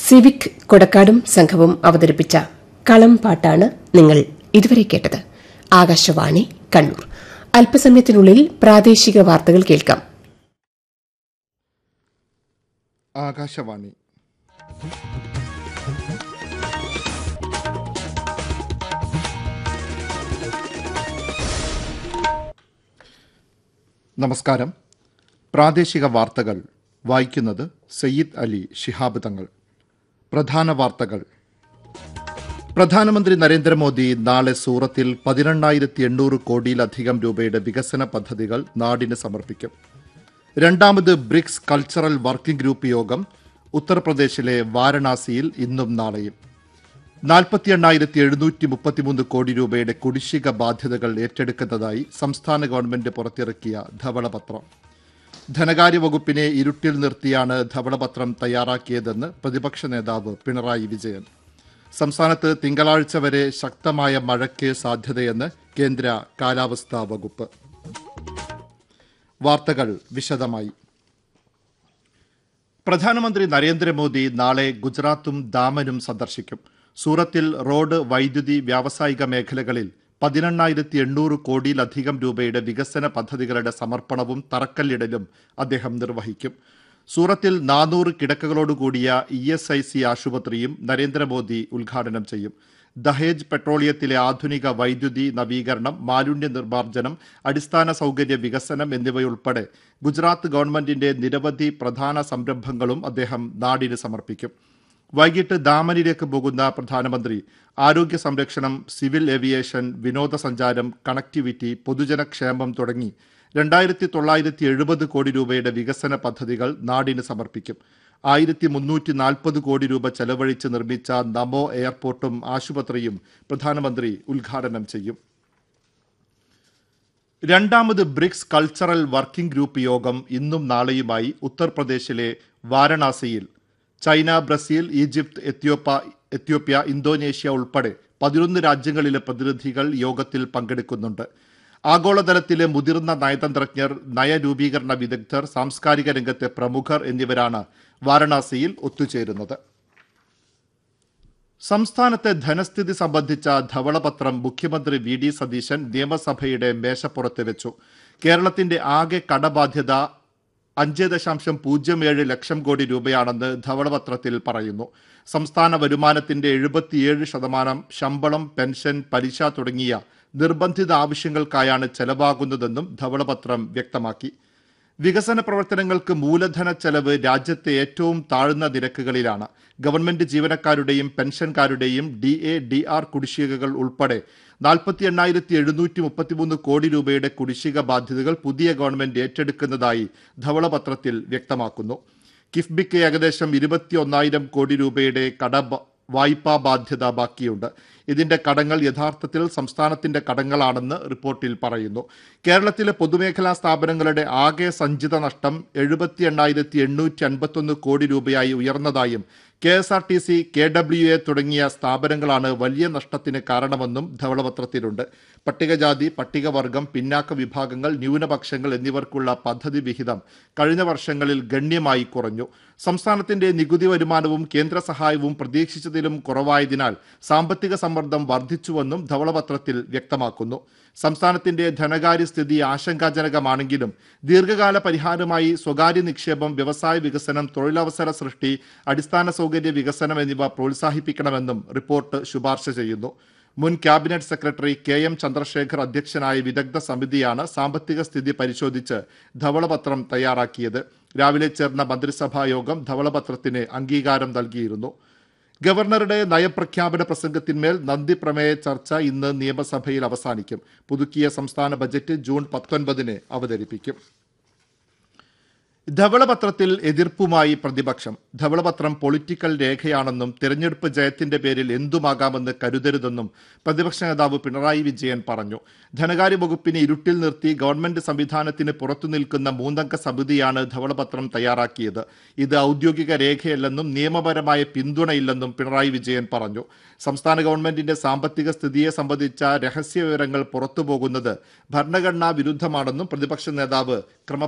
civic കൊടക്കാടും സംഘവും അവതരിപ്പിച്ച കളം പാട്ടാണ് നിങ്ങൾ ഇതുവരെ കേട്ടത് ആകാശവാണി കണ്ണൂർ അല്പസമയത്തിനുള്ളിൽ പ്രാദേശിക വാർത്തകൾ കേൾക്കാം ആകാശവാണി നമസ്കാരം പ്രാദേശിക വാർത്തകൾ വായിക്കുന്നത് സയ്യിദ് അലി ശിഹാബ് തങ്ങൾ പ്രധാന വാർത്തകൾ പ്രധാനമന്ത്രി നരേന്ദ്രമോദി നാളെ സൂറത്തിൽ പതിനെണ്ണായിരത്തി എണ്ണൂറ് കോടിയിലധികം രൂപയുടെ വികസന പദ്ധതികൾ നാടിന് സമർപ്പിക്കും രണ്ടാമത് ബ്രിക്സ് കൾച്ചറൽ വർക്കിംഗ് ഗ്രൂപ്പ് യോഗം ഉത്തർപ്രദേശിലെ വാരണാസിയിൽ ഇന്നും നാളെയും നാൽപ്പത്തി എണ്ണായിരത്തി എഴുന്നൂറ്റി മുപ്പത്തിമൂന്ന് കോടി രൂപയുടെ കുടിശ്ശിക ബാധ്യതകൾ ഏറ്റെടുക്കുന്നതായി സംസ്ഥാന ഗവൺമെന്റ് പുറത്തിറക്കിയ ധവളപത്രം ധനകാര്യ വകുപ്പിനെ ഇരുട്ടിൽ നിർത്തിയാണ് ധവളപത്രം തയ്യാറാക്കിയതെന്ന് പ്രതിപക്ഷ നേതാവ് പിണറായി വിജയൻ സംസ്ഥാനത്ത് തിങ്കളാഴ്ച വരെ ശക്തമായ മഴയ്ക്ക് സാധ്യതയെന്ന് കേന്ദ്ര കാലാവസ്ഥാ വകുപ്പ് വാർത്തകൾ വിശദമായി പ്രധാനമന്ത്രി നരേന്ദ്രമോദി നാളെ ഗുജറാത്തും ദാമനും സന്ദർശിക്കും സൂറത്തിൽ റോഡ് വൈദ്യുതി വ്യാവസായിക മേഖലകളിൽ പതിനെണ്ണായിരത്തി എണ്ണൂറ് കോടിയിലധികം രൂപയുടെ വികസന പദ്ധതികളുടെ സമർപ്പണവും തറക്കല്ലിടലും അദ്ദേഹം നിർവഹിക്കും സൂറത്തിൽ നാനൂറ് കിടക്കകളോടുകൂടിയ ഇ എസ് ഐ സി ആശുപത്രിയും നരേന്ദ്രമോദി ഉദ്ഘാടനം ചെയ്യും ദഹേജ് പെട്രോളിയത്തിലെ ആധുനിക വൈദ്യുതി നവീകരണം മാലിന്യ നിർമ്മാർജ്ജനം അടിസ്ഥാന സൗകര്യ വികസനം എന്നിവയുൾപ്പെടെ ഗുജറാത്ത് ഗവൺമെന്റിന്റെ നിരവധി പ്രധാന സംരംഭങ്ങളും അദ്ദേഹം നാടിന് സമർപ്പിക്കും വൈകിട്ട് ദാമനിലേക്ക് പോകുന്ന പ്രധാനമന്ത്രി ആരോഗ്യ സംരക്ഷണം സിവിൽ ഏവിയേഷൻ വിനോദസഞ്ചാരം കണക്ടിവിറ്റി പൊതുജനക്ഷേമം തുടങ്ങി രണ്ടായിരത്തി തൊള്ളായിരത്തി എഴുപത് കോടി രൂപയുടെ വികസന പദ്ധതികൾ നാടിന് സമർപ്പിക്കും ആയിരത്തി മുന്നൂറ്റി നാൽപ്പത് കോടി രൂപ ചെലവഴിച്ച് നിർമ്മിച്ച നമോ എയർപോർട്ടും ആശുപത്രിയും പ്രധാനമന്ത്രി ഉദ്ഘാടനം ചെയ്യും രണ്ടാമത് ബ്രിക്സ് കൾച്ചറൽ വർക്കിംഗ് ഗ്രൂപ്പ് യോഗം ഇന്നും നാളെയുമായി ഉത്തർപ്രദേശിലെ വാരണാസിയിൽ China Brazil Egypt Ethiopia Ethiopia Indonesia ഉൾപ്പെടെ പതിനൊന്ന് രാജ്യങ്ങളിലെ പ്രതിനിധികൾ യോഗത്തിൽ പങ്കെടുക്കുന്നുണ്ട് ആഗോളതലത്തിലെ മുതിർന്ന നയതന്ത്രജ്ഞർ നയരൂപീകരണ വിദഗ്ധർ സാംസ്കാരിക രംഗത്തെ പ്രമുഖർ എന്നിവരാണ് വാരണാസിയിൽ ഒത്തുചേരുന്നത് സംസ്ഥാനത്തെ ധനസ്ഥിതി സംബന്ധിച്ച ധവളപത്രം മുഖ്യമന്ത്രി വി ഡി സതീശൻ നിയമസഭയുടെ മേശപ്പുറത്ത് വെച്ചു കേരളത്തിന്റെ ആകെ കടബാധ്യത അഞ്ച് ദശാംശം പൂജ്യം ഏഴ് ലക്ഷം കോടി രൂപയാണെന്ന് ധവളപത്രത്തിൽ പറയുന്നു സംസ്ഥാന വരുമാനത്തിന്റെ എഴുപത്തിയേഴ് ശതമാനം ശമ്പളം പെൻഷൻ പലിശ തുടങ്ങിയ നിർബന്ധിത ആവശ്യങ്ങൾക്കായാണ് ചെലവാകുന്നതെന്നും ധവളപത്രം വ്യക്തമാക്കി വികസന പ്രവർത്തനങ്ങൾക്ക് മൂലധന ചെലവ് രാജ്യത്തെ ഏറ്റവും താഴ്ന്ന നിരക്കുകളിലാണ് ഗവൺമെന്റ് ജീവനക്കാരുടെയും പെൻഷൻകാരുടെയും ഡി എ ഡി ആർ കുടിശ്ശികകൾ ഉൾപ്പെടെ നാൽപ്പത്തി എണ്ണായിരത്തി എഴുന്നൂറ്റി മുപ്പത്തിമൂന്ന് കോടി രൂപയുടെ കുടിശ്ശിക ബാധ്യതകൾ പുതിയ ഗവൺമെന്റ് ഏറ്റെടുക്കുന്നതായി ധവളപത്രത്തിൽ വ്യക്തമാക്കുന്നു കിഫ്ബിക്ക് ഏകദേശം ഇരുപത്തി ഒന്നായിരം കോടി രൂപയുടെ കട വായ്പാ ബാധ്യത ബാക്കിയുണ്ട് ഇതിന്റെ കടങ്ങൾ യഥാർത്ഥത്തിൽ സംസ്ഥാനത്തിന്റെ കടങ്ങളാണെന്ന് റിപ്പോർട്ടിൽ പറയുന്നു കേരളത്തിലെ പൊതുമേഖലാ സ്ഥാപനങ്ങളുടെ ആകെ സഞ്ചിത നഷ്ടം എഴുപത്തി എണ്ണായിരത്തി എണ്ണൂറ്റി അൻപത്തൊന്ന് കോടി രൂപയായി ഉയർന്നതായും K S R T C K W A തുടങ്ങിയ സ്ഥാപനങ്ങളാണ് വലിയ നഷ്ടത്തിന് കാരണമെന്നും ധവളപത്രത്തിലുണ്ട് പട്ടികജാതി പട്ടികവർഗം പിന്നാക്ക വിഭാഗങ്ങൾ ന്യൂനപക്ഷങ്ങൾ എന്നിവർക്കുള്ള പദ്ധതി വിഹിതം കഴിഞ്ഞ വർഷങ്ങളിൽ ഗണ്യമായി കുറഞ്ഞു സംസ്ഥാനത്തിന്റെ നികുതി വരുമാനവും കേന്ദ്ര സഹായവും പ്രതീക്ഷിച്ചതിലും കുറവായതിനാൽ സാമ്പത്തിക സമ്മർദ്ദം വർദ്ധിച്ചുവെന്നും ധവളപത്രത്തിൽ വ്യക്തമാക്കുന്നു സംസ്ഥാനത്തിന്റെ ധനകാര്യ സ്ഥിതി ആശങ്കാജനകമാണെങ്കിലും ദീർഘകാല പരിഹാരമായി സ്വകാര്യ നിക്ഷേപം വ്യവസായ വികസനം തൊഴിലവസര സൃഷ്ടി അടിസ്ഥാന സൗകര്യ വികസനം എന്നിവ പ്രോത്സാഹിപ്പിക്കണമെന്നും റിപ്പോർട്ട് ശുപാർശ ചെയ്യുന്നു മുൻ cabinet secretary K M Chandrashekhar അധ്യക്ഷനായ വിദഗ്ധ സമിതിയാണ് സാമ്പത്തിക സ്ഥിതി പരിശോധിച്ച് ധവളപത്രം തയ്യാറാക്കിയത് രാവിലെ ചേർന്ന മന്ത്രിസഭാ യോഗം ധവളപത്രത്തിന് അംഗീകാരം നൽകിയിരുന്നു ഗവർണറുടെ നയപ്രഖ്യാപന പ്രസംഗത്തിന്മേൽ നന്ദി പ്രമേയ ചർച്ച ഇന്ന് നിയമസഭയിൽ അവസാനിക്കും പുതുക്കിയ സംസ്ഥാന ബജറ്റ് ജൂൺ പത്തൊൻപതിന് അവതരിപ്പിക്കും ധവളപത്രത്തിൽ എതിർപ്പുമായി പ്രതിപക്ഷം ധവളപത്രം പൊളിറ്റിക്കൽ രേഖയാണെന്നും തെരഞ്ഞെടുപ്പ് ജയത്തിന്റെ പേരിൽ എന്തുമാകാമെന്ന് കരുതരുതെന്നും പ്രതിപക്ഷ നേതാവ് പിണറായി വിജയൻ പറഞ്ഞു ധനകാര്യ വകുപ്പിനെ ഇരുട്ടിൽ നിർത്തി ഗവൺമെന്റ് സംവിധാനത്തിന് പുറത്തു നിൽക്കുന്ന മൂന്നംഗ സമിതിയാണ് ധവളപത്രം തയ്യാറാക്കിയത് ഇത് ഔദ്യോഗിക രേഖയല്ലെന്നും നിയമപരമായ പിന്തുണയില്ലെന്നും പിണറായി വിജയൻ പറഞ്ഞു സംസ്ഥാന ഗവൺമെന്റിന്റെ സാമ്പത്തിക സ്ഥിതിയെ സംബന്ധിച്ച രഹസ്യ വിവരങ്ങൾ പുറത്തുപോകുന്നത് ഭരണഘടനാ വിരുദ്ധമാണെന്നും പ്രതിപക്ഷ നേതാവ് ക്രമ